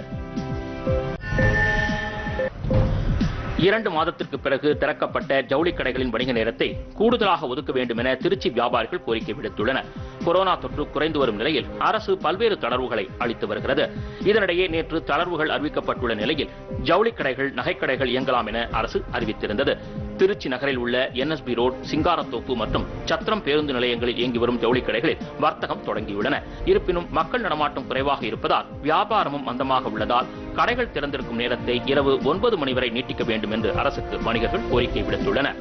இரண்டு மாதத்திற்கு பிறகு திறக்கப்பட்ட ஜவுளி கடைகளின் வணிக நேரத்தை கூடுதலாக ஒதுக்க வேண்டும் என திருச்சி வியாபாரிகள் கோரிக்கை விடுத்துள்ளனர் கொரோனா தொற்று குறைந்து வரும் நிலையில் அரசு பல்வேறு தளர்வுகளை அளித்து வருகிறது இதனிடையே நேற்று தளர்வுகள் அறிவிக்கப்பட்டுள்ள நிலையில் ஜவுளி கடைகள் நகைக்கடைகள் இயங்கலாம் என அரசு அறிவித்திருந்தது திருச்சி நகரில் உள்ள என்எஸ்பி ரோட் சிங்காரத்தோப்பு மற்றும் சத்திரம் பேருந்து நிலையங்களில் இயங்கி வரும் ஜவுளி கடைகளில் வர்த்தகம் தொடங்கியுள்ளன இருப்பினும் மக்கள் நடமாட்டம் குறைவாக இருப்பதால் வியாபாரமும் மந்தமாக உள்ளதால் கடைகள் திறந்திருக்கும் நேரத்தை இரவு ஒன்பது மணி வரை நீட்டிக்க வேண்டும் என்று அரசுக்கு வணிகர்கள் கோரிக்கை விடுத்துள்ளனர்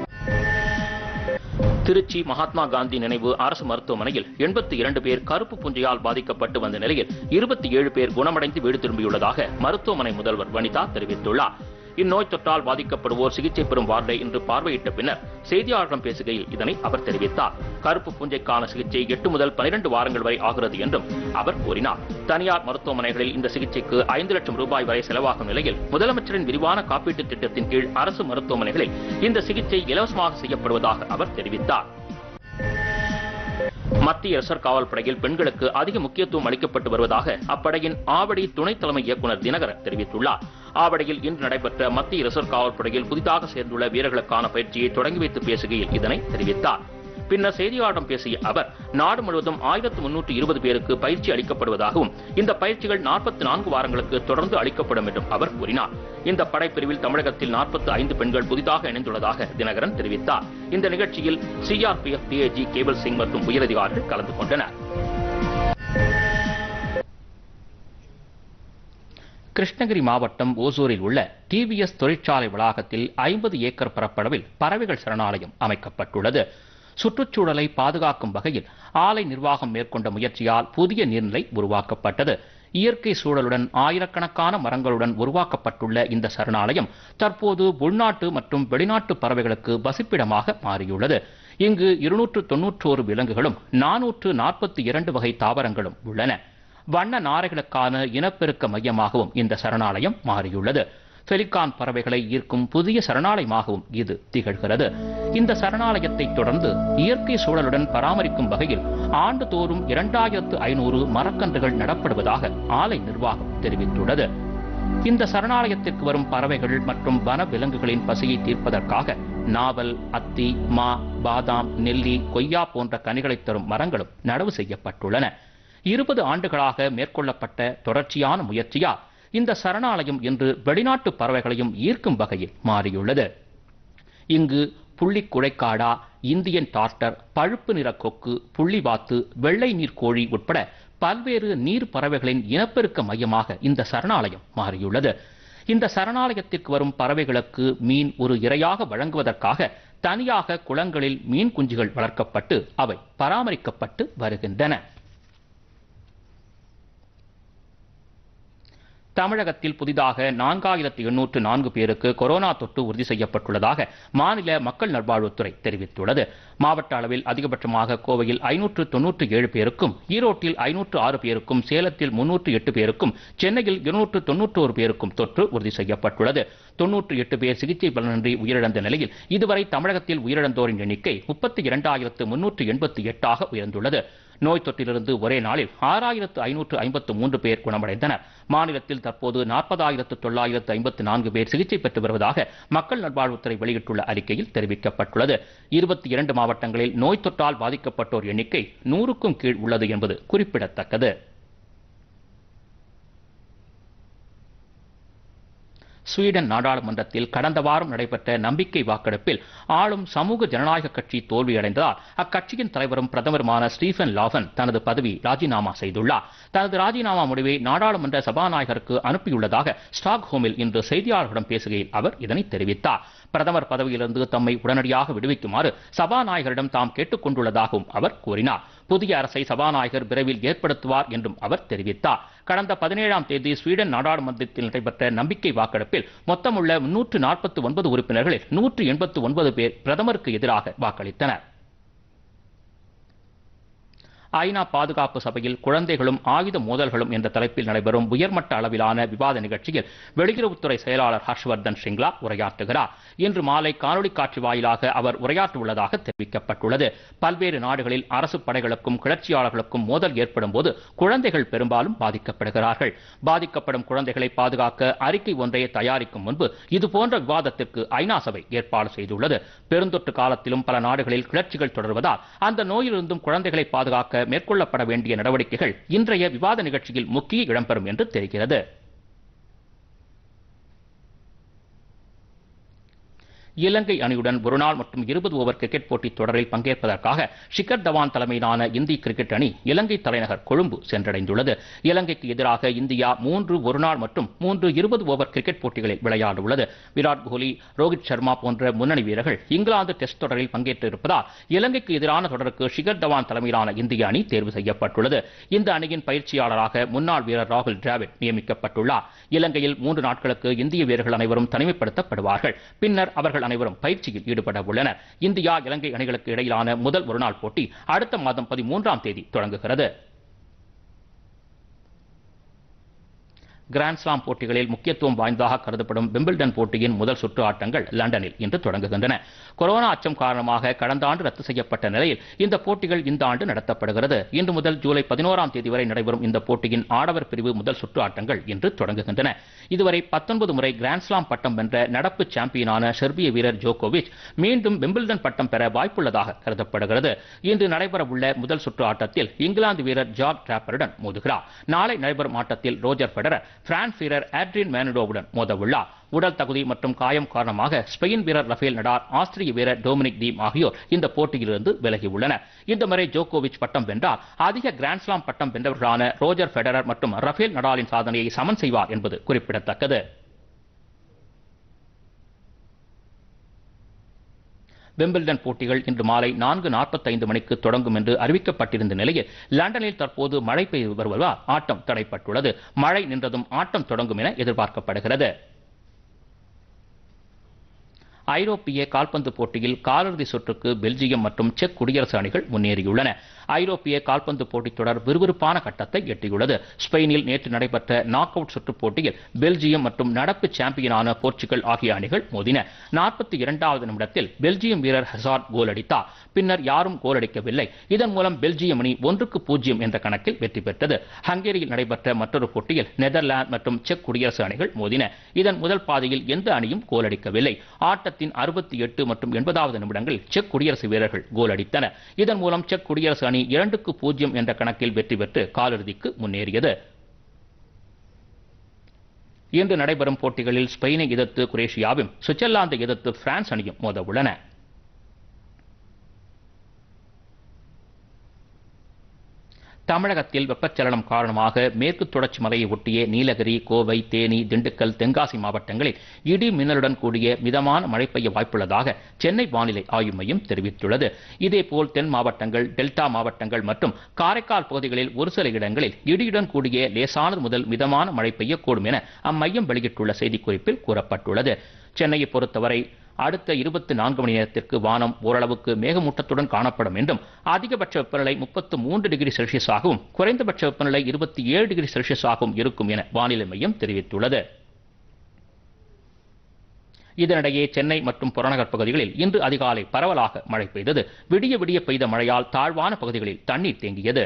திருச்சி மகாத்மா காந்தி நினைவு அரசு மருத்துவமனையில் எண்பத்தி இரண்டு பேர் கருப்பு புஞ்சையால் பாதிக்கப்பட்டு வந்த நிலையில் இருபத்தி ஏழு பேர் குணமடைந்து வீடு திரும்பியுள்ளதாக மருத்துவமனை முதல்வர் வனிதா தெரிவித்துள்ளார் இந்நோய் தொற்றால் பாதிக்கப்படுவோர் சிகிச்சை பெறும் வார்டை இன்று பார்வையிட்ட பின்னர் செய்தியாளர்களிடம் பேசுகையில் இதனை அவர் தெரிவித்தார் கருப்பு பூஞ்சைக்கான சிகிச்சை எட்டு முதல் பனிரெண்டு வாரங்கள் வரை ஆகிறது என்றும் அவர் கூறினார் தனியார் மருத்துவமனைகளில் இந்த சிகிச்சைக்கு ஐந்து லட்சம் ரூபாய் வரை செலவாகும் நிலையில் முதலமைச்சரின் விரிவான காப்பீட்டு திட்டத்தின் கீழ் அரசு மருத்துவமனைகளில் இந்த சிகிச்சை இலவசமாக செய்யப்படுவதாக அவர் தெரிவித்தார் மத்திய ரிசர்வ் காவல் படையில் பெண்களுக்கு அதிக முக்கியத்துவம் அளிக்கப்பட்டு வருவதாக அப்படையின் ஆவடி துணை தலைமை இயக்குநர் தினகரன் தெரிவித்துள்ளார் ஆவடியில் இன்று நடைபெற்ற மத்திய ரிசர்வ் காவல் படையில் புதிதாக சேர்ந்துள்ள வீரர்களுக்கான பயிற்சியை தொடங்கி வைத்து பேசுகையில் இதனை தெரிவித்தார் பின்னர் செய்தியாளர்களிடம் பேசிய அவர் நாடு முழுவதும் ஆயிரத்து முன்னூற்று இருபது பேருக்கு பயிற்சி அளிக்கப்படுவதாகவும் இந்த பயிற்சிகள் நாற்பத்தி நான்கு வாரங்களுக்கு தொடர்ந்து அளிக்கப்படும் என்றும் அவர் கூறினார் இந்த படைப்பிரிவில் தமிழகத்தில் நாற்பத்தி ஐந்து பெண்கள் புதிதாக இணைந்துள்ளதாக தினகரன் தெரிவித்தார் இந்த நிகழ்ச்சியில் சிஆர்பிஎஃப் டிஏஜி கேபிள் சிங் மற்றும் உயரதிகாரிகள் கலந்து கொண்டனர் கிருஷ்ணகிரி மாவட்டம் ஓசூரில் உள்ள டிவிஎஸ் தொழிற்சாலை வளாகத்தில் ஐம்பது ஏக்கர் பரப்பளவில் பறவைகள் சரணாலயம் அமைக்கப்பட்டுள்ளது சுற்றுச்சூழலை பாதுகாக்கும் வகையில் ஆலை நிர்வாகம் மேற்கொண்ட முயற்சியால் புதிய நீர்நிலை உருவாக்கப்பட்டது இயற்கை சூழலுடன் ஆயிரக்கணக்கான மரங்களுடன் உருவாக்கப்பட்டுள்ள இந்த சரணாலயம் தற்போது உள்நாட்டு மற்றும் வெளிநாட்டு பறவைகளுக்கு வசிப்பிடமாக மாறியுள்ளது இங்கு இருநூற்று தொன்னூற்றோரு விலங்குகளும் நானூற்று நாற்பத்தி இரண்டு வகை தாவரங்களும் உள்ளன வண்ண நாரைகளுக்கான இனப்பெருக்க மையமாகவும் இந்த சரணாலயம் மாறியுள்ளது பெலிகான் பறவைகளை ஈர்க்கும் புதிய சரணாலயமாகவும் இது திகழ்கிறது இந்த சரணாலயத்தை தொடர்ந்து இயற்கை சூழலுடன் பராமரிக்கும் வகையில் ஆண்டுதோறும் இரண்டாயிரத்து ஐநூறு மரக்கன்றுகள் நடப்படுவதாக ஆலை நிர்வாகம் தெரிவித்துள்ளது இந்த சரணாலயத்திற்கு வரும் பறவைகள் மற்றும் வன விலங்குகளின் பசியை தீர்ப்பதற்காக நாவல் அத்தி மா பாதாம் நெல்லி கொய்யா போன்ற கனிகளை தரும் மரங்களும் நடவு செய்யப்பட்டுள்ளன இருபது ஆண்டுகளாக மேற்கொள்ளப்பட்ட தொடர்ச்சியான முயற்சியால் இந்த சரணாலயம் இன்று வெளிநாட்டு பறவைகளையும் ஈர்க்கும் வகையில் மாறியுள்ளது இங்கு புள்ளி குழைக்காடா இந்தியன் டார்டர் பழுப்பு நிற கொக்கு புள்ளிவாத்து வெள்ளை நீர் கோழி உட்பட பல்வேறு நீர் பறவைகளின் இனப்பெருக்க மையமாக இந்த சரணாலயம் மாறியுள்ளது இந்த சரணாலயத்திற்கு வரும் பறவைகளுக்கு மீன் ஒரு இரையாக வழங்குவதற்காக தனியாக குளங்களில் மீன் குஞ்சுகள் வளர்க்கப்பட்டு அவை பராமரிக்கப்பட்டு வருகின்றன தமிழகத்தில் புதிதாக நான்காயிரத்து எண்ணூற்று நான்கு பேருக்கு கொரோனா தொற்று உறுதி செய்யப்பட்டுள்ளதாக மாநில மக்கள் நல்வாழ்வுத்துறை தெரிவித்துள்ளது மாவட்ட அளவில் அதிகபட்சமாக கோவையில் ஐநூற்று தொன்னூற்று ஏழு பேருக்கும் ஈரோட்டில் ஐநூற்று ஆறு பேருக்கும் சேலத்தில் முன்னூற்று எட்டு பேருக்கும் சென்னையில் இருநூற்று தொன்னூற்றோரு பேருக்கும் தொற்று உறுதி செய்யப்பட்டுள்ளது தொன்னூற்று எட்டு பேர் சிகிச்சை பலனின்றி உயிரிழந்த நிலையில் இதுவரை தமிழகத்தில் உயிரிழந்தோரின் எண்ணிக்கை முப்பத்தி இரண்டாயிரத்து முன்னூற்று எண்பத்தி எட்டாக உயர்ந்துள்ளது நோய் தொற்றிலிருந்து ஒரே நாளில் ஆறாயிரத்து ஐநூற்று ஐம்பத்து மூன்று பேர் குணமடைந்தனர் மாநிலத்தில் தற்போது நாற்பதாயிரத்து தொள்ளாயிரத்து ஐம்பத்து நான்கு பேர் சிகிச்சை பெற்று வருவதாக மக்கள் நல்வாழ்வுத்துறை வெளியிட்டுள்ள அறிக்கையில் தெரிவிக்கப்பட்டுள்ளது இருபத்தி இரண்டு மாவட்டங்களில் நோய் தொற்றால் பாதிக்கப்பட்டோர் எண்ணிக்கை நூறுக்கும் கீழ் உள்ளது என்பது குறிப்பிடத்தக்கது ஸ்வீடன் நாடாளுமன்றத்தில் கடந்த வாரம் நடைபெற்ற நம்பிக்கை வாக்கெடுப்பில் ஆளும் சமூக ஜனநாயக கட்சி தோல்வியடைந்ததால் அக்கட்சியின் தலைவரும் பிரதமருமான ஸ்டீஃபன் லாஃபன் தனது பதவி ராஜினாமா செய்துள்ளார் தனது ராஜினாமா முடிவை நாடாளுமன்ற சபாநாயகருக்கு அனுப்பியுள்ளதாக ஸ்டாக்ஹோமில் இன்று செய்தியாளர்களிடம் பேசுகையில் அவர் இதனை தெரிவித்தார் பிரதமர் பதவியிலிருந்து தம்மை உடனடியாக விடுவிக்குமாறு சபாநாயகரிடம் தாம் கேட்டுக் கொண்டுள்ளதாகவும் அவர் கூறினார் புதிய அரசை சபாநாயகர் விரைவில் ஏற்படுத்துவார் என்றும் அவர் தெரிவித்தார் கடந்த பதினேழாம் தேதி ஸ்வீடன் நாடாளுமன்றத்தில் நடைபெற்ற நம்பிக்கை வாக்கெடுப்பில் மொத்தமுள்ள முன்னூற்று நாற்பத்தி ஒன்பது உறுப்பினர்களில் நூற்று எண்பத்து ஒன்பது பேர் பிரதமருக்கு எதிராக வாக்களித்தனர் ஐநா பாதுகாப்பு சபையில் குழந்தைகளும் ஆயுத மோதல்களும் என்ற தலைப்பில் நடைபெறும் உயர்மட்ட அளவிலான விவாத நிகழ்ச்சியில் வெளியுறவுத்துறை செயலாளர் ஹர்ஷ்வர்தன் ஷ்ரிங்லா உரையாற்றுகிறார் இன்று மாலை காணொலி காட்சி வாயிலாக அவர் உரையாற்றவுள்ளதாக தெரிவிக்கப்பட்டுள்ளது பல்வேறு நாடுகளில் அரசு படைகளுக்கும் கிளர்ச்சியாளர்களுக்கும் மோதல் ஏற்படும் போது குழந்தைகள் பெரும்பாலும் பாதிக்கப்படுகிறார்கள் பாதிக்கப்படும் குழந்தைகளை பாதுகாக்க அறிக்கை ஒன்றை தயாரிக்கும் முன்பு இதுபோன்ற விவாதத்திற்கு ஐநா சபை ஏற்பாடு செய்துள்ளது பெருந்தொற்று காலத்திலும் பல நாடுகளில் கிளர்ச்சிகள் தொடர்வதால் அந்த நோயிலிருந்தும் குழந்தைகளை பாதுகாக்க மேற்கொள்ளப்பட வேண்டிய நடவடிக்கைகள் இன்றைய விவாத நிகழ்ச்சியில் முக்கிய இடம்பெறும் என்று தெரிகிறது இலங்கை அணியுடன் ஒருநாள் மற்றும் இருபது ஓவர் கிரிக்கெட் போட்டித் தொடரில் பங்கேற்பதற்காக ஷிகர் தவான் தலைமையிலான இந்திய கிரிக்கெட் அணி இலங்கை தலைநகர் கொழும்பு சென்றடைந்துள்ளது இலங்கைக்கு எதிராக இந்தியா மூன்று ஒருநாள் மற்றும் மூன்று இருபது ஓவர் கிரிக்கெட் போட்டிகளில் விளையாட உள்ளது விராட் கோலி ரோஹித் சர்மா போன்ற முன்னணி வீரர்கள் இங்கிலாந்து டெஸ்ட் தொடரில் பங்கேற்றிருப்பதால் இலங்கைக்கு எதிரான தொடருக்கு ஷிகர் தவான் தலைமையிலான இந்திய அணி தேர்வு செய்யப்பட்டுள்ளது இந்த அணியின் பயிற்சியாளராக முன்னாள் வீரர் ராகுல் டிராவிட் நியமிக்கப்பட்டுள்ளார் இலங்கையில் மூன்று நாட்களுக்கு இந்திய வீரர்கள் அனைவரும் தனிமைப்படுத்தப்படுவார்கள் பின்னர் அவர்கள் அனைவரும் பயிற்சியில் ஈடுபட உள்ளனர் இந்தியா இலங்கை அணிகளுக்கு இடையிலான முதல் ஒருநாள் போட்டி அடுத்த மாதம் பதிமூன்றாம் தேதி தொடங்குகிறது கிராண்ட்ஸ்லாம் போட்டிகளில் முக்கியத்துவம் வாய்ந்ததாக கருதப்படும் விம்பிள்டன் போட்டியின் முதல் சுற்று ஆட்டங்கள் லண்டனில் இன்று தொடங்குகின்றன கொரோனா அச்சம் காரணமாக கடந்த ஆண்டு ரத்து செய்யப்பட்ட நிலையில் இந்த போட்டிகள் இந்த ஆண்டு நடத்தப்படுகிறது இன்று முதல் ஜூலை பதினோராம் தேதி வரை நடைபெறும் இந்த போட்டியின் ஆடவர் பிரிவு முதல் சுற்று ஆட்டங்கள் இன்று தொடங்குகின்றன இதுவரை பத்தொன்பது முறை கிராண்ட்ஸ்லாம் பட்டம் வென்ற நடப்பு சாம்பியனான செர்பிய வீரர் ஜோகோவிச் மீண்டும் விம்பிள்டன் பட்டம் பெற வாய்ப்புள்ளதாக கருதப்படுகிறது இன்று நடைபெறவுள்ள முதல் சுற்று ஆட்டத்தில் இங்கிலாந்து வீரர் ஜார்ஜ் டிராப்பருடன் மோதுகிறார் நாளை நடைபெறும் ஆட்டத்தில் ரோஜர் ஃபெடரர் பிரான்ஸ் வீரர் ஆட்ரின் மேனடோவுடன் மோதவுள்ளார் உடல் தகுதி மற்றும் காயம் காரணமாக ஸ்பெயின் வீரர் ரஃபேல் நடார் ஆஸ்திரிய வீரர் டொமினிக் தீம் ஆகியோர் இந்த போட்டியிலிருந்து விலகியுள்ளனர் இந்த முறை ஜோகோவிச் பட்டம் வென்றால் அதிக கிராண்ட்ஸ்லாம் பட்டம் வென்றவர்களான ரோஜர் ஃபெடரர் மற்றும் ரஃபேல் நடாலின் சாதனையை சமன் செய்வார் என்பது குறிப்பிடத்தக்கது விம்பிள்டன் போட்டிகள் இன்று மாலை நான்கு நாற்பத்தைந்து மணிக்கு தொடங்கும் என்று அறிவிக்கப்பட்டிருந்த நிலையில் லண்டனில் தற்போது மழை பெய்து வருவதால் ஆட்டம் தடைப்பட்டுள்ளது மழை நின்றதும் ஆட்டம் தொடங்கும் என எதிர்பார்க்கப்படுகிறது ஐரோப்பிய கால்பந்து போட்டியில் காலிறுதி சுற்றுக்கு பெல்ஜியம் மற்றும் செக் குடியரசு அணிகள் முன்னேறியுள்ளன ஐரோப்பிய கால்பந்து போட்டித் தொடர் விறுவிறுப்பான கட்டத்தை எட்டியுள்ளது ஸ்பெயினில் நேற்று நடைபெற்ற நாக் அவுட் சுற்றுப் போட்டியில் பெல்ஜியம் மற்றும் நடப்பு சாம்பியனான போர்ச்சுகல் ஆகிய அணிகள் மோதின நாற்பத்தி இரண்டாவது நிமிடத்தில் பெல்ஜியம் வீரர் ஹசார்ட் கோல் அடித்தார் பின்னர் யாரும் கோல் அடிக்கவில்லை இதன் மூலம் பெல்ஜியம் அணி ஒன்றுக்கு பூஜ்ஜியம் என்ற கணக்கில் வெற்றி பெற்றது ஹங்கேரியில் நடைபெற்ற மற்றொரு போட்டியில் நெதர்லாந்து மற்றும் செக் குடியரசு அணிகள் மோதின இதன் முதல் பாதியில் எந்த அணியும் கோல் அடிக்கவில்லை ஆட்டத்தின் அறுபத்தி எட்டு மற்றும் எண்பதாவது நிமிடங்களில் செக் குடியரசு வீரர்கள் கோல் அடித்தனர் இதன் மூலம் செக் குடியரசு அணி இரண்டுக்கு பூஜ்ஜியம் என்ற கணக்கில் வெற்றி பெற்று காலிறுதிக்கு முன்னேறியது இன்று நடைபெறும் போட்டிகளில் ஸ்பெயினை எதிர்த்து குரேஷியாவும் சுவிட்சர்லாந்தை எதிர்த்து பிரான்ஸ் அணியும் மோத உள்ளன தமிழகத்தில் வெப்பச்சலனம் காரணமாக மேற்கு தொடர்ச்சி மலையை ஒட்டிய நீலகிரி கோவை தேனி திண்டுக்கல் தென்காசி மாவட்டங்களில் இடி மின்னலுடன் கூடிய மிதமான மழை பெய்ய வாய்ப்புள்ளதாக சென்னை வானிலை ஆய்வு மையம் தெரிவித்துள்ளது இதேபோல் தென் மாவட்டங்கள் டெல்டா மாவட்டங்கள் மற்றும் காரைக்கால் பகுதிகளில் ஒரு சில இடங்களில் இடியுடன் கூடிய லேசானது முதல் மிதமான மழை பெய்யக்கூடும் என அம்மையம் வெளியிட்டுள்ள செய்திக்குறிப்பில் கூறப்பட்டுள்ளது சென்னையை பொறுத்தவரை அடுத்த இருபத்தி நான்கு மணி நேரத்திற்கு வானம் ஓரளவுக்கு மேகமூட்டத்துடன் காணப்படும் என்றும் அதிகபட்ச வெப்பநிலை முப்பத்து மூன்று டிகிரி செல்சியஸாகவும் குறைந்தபட்ச வெப்பநிலை இருபத்தி ஏழு டிகிரி செல்சியஸாகவும் இருக்கும் என வானிலை மையம் தெரிவித்துள்ளது இதனிடையே சென்னை மற்றும் புறநகர் பகுதிகளில் இன்று அதிகாலை பரவலாக மழை பெய்தது விடிய விடிய பெய்த மழையால் தாழ்வான பகுதிகளில் தண்ணீர் தேங்கியது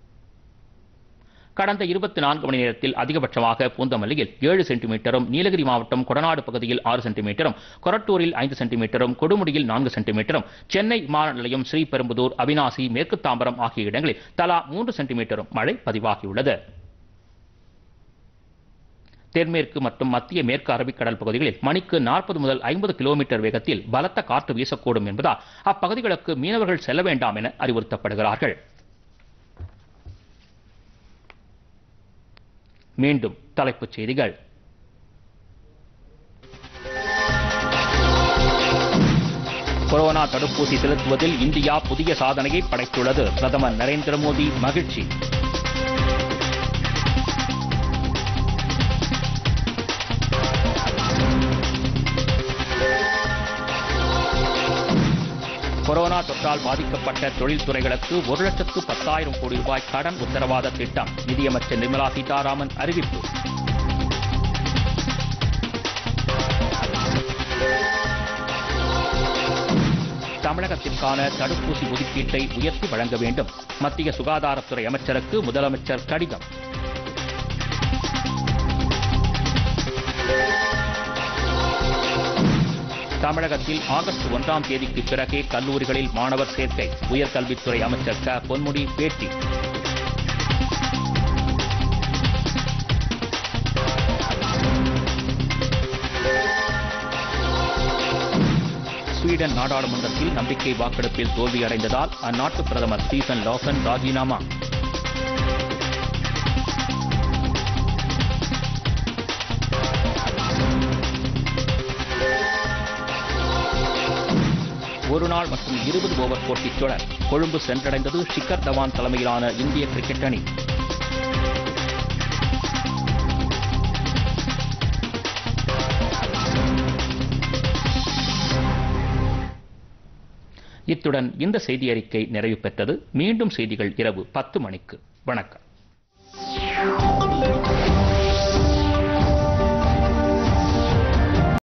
கடந்த இருபத்தி நான்கு மணி நேரத்தில் அதிகபட்சமாக பூந்தமல்லியில் ஏழு சென்டிமீட்டரும் நீலகிரி மாவட்டம் கொடநாடு பகுதியில் ஆறு சென்டிமீட்டரும் கொரட்டூரில் ஐந்து சென்டிமீட்டரும் கொடுமுடியில் நான்கு சென்டிமீட்டரும் சென்னை விமான நிலையம் ஸ்ரீபெரும்புதூர் அவினாசி மேற்கு தாம்பரம் ஆகிய இடங்களில் தலா மூன்று சென்டிமீட்டரும் மழை பதிவாகியுள்ளது தென்மேற்கு மற்றும் மத்திய மேற்கு அரபிக்கடல் பகுதிகளில் மணிக்கு நாற்பது முதல் ஐம்பது கிலோமீட்டர் வேகத்தில் பலத்த காற்று வீசக்கூடும் என்பதால் அப்பகுதிகளுக்கு மீனவர்கள் செல்ல வேண்டாம் என அறிவுறுத்தப்படுகிறார்கள் மீண்டும் தலைப்புச் செய்திகள் கொரோனா தடுப்பூசி செலுத்துவதில் இந்தியா புதிய சாதனையை படைத்துள்ளது பிரதமர் நரேந்திர மோடி மகிழ்ச்சி கொரோனா தொற்றால் பாதிக்கப்பட்ட தொழில்துறைகளுக்கு ஒரு லட்சத்து பத்தாயிரம் கோடி ரூபாய் கடன் உத்தரவாத திட்டம் நிதியமைச்சர் நிர்மலா சீதாராமன் அறிவிப்பு தமிழகத்திற்கான தடுப்பூசி ஒதுக்கீட்டை உயர்த்தி வழங்க வேண்டும் மத்திய சுகாதாரத்துறை அமைச்சருக்கு முதலமைச்சர் கடிதம் தமிழகத்தில் ஆகஸ்ட் ஒன்றாம் தேதிக்கு பிறகே கல்லூரிகளில் மாணவர் சேர்க்கை உயர்கல்வித்துறை அமைச்சர் க பொன்முடி பேட்டி ஸ்வீடன் நாடாளுமன்றத்தில் நம்பிக்கை வாக்கெடுப்பில் தோல்வியடைந்ததால் அந்நாட்டு பிரதமர் ஸ்டீஃபன் லாசன் ராஜினாமா ஒரு நாள் மற்றும் இருபது ஓவர் போட்டித் தொடர் கொழும்பு சென்றடைந்தது ஷிகர் தவான் தலைமையிலான இந்திய கிரிக்கெட் அணி இத்துடன் இந்த செய்தி அறிக்கை நிறைவு பெற்றது மீண்டும் செய்திகள் இரவு பத்து மணிக்கு வணக்கம்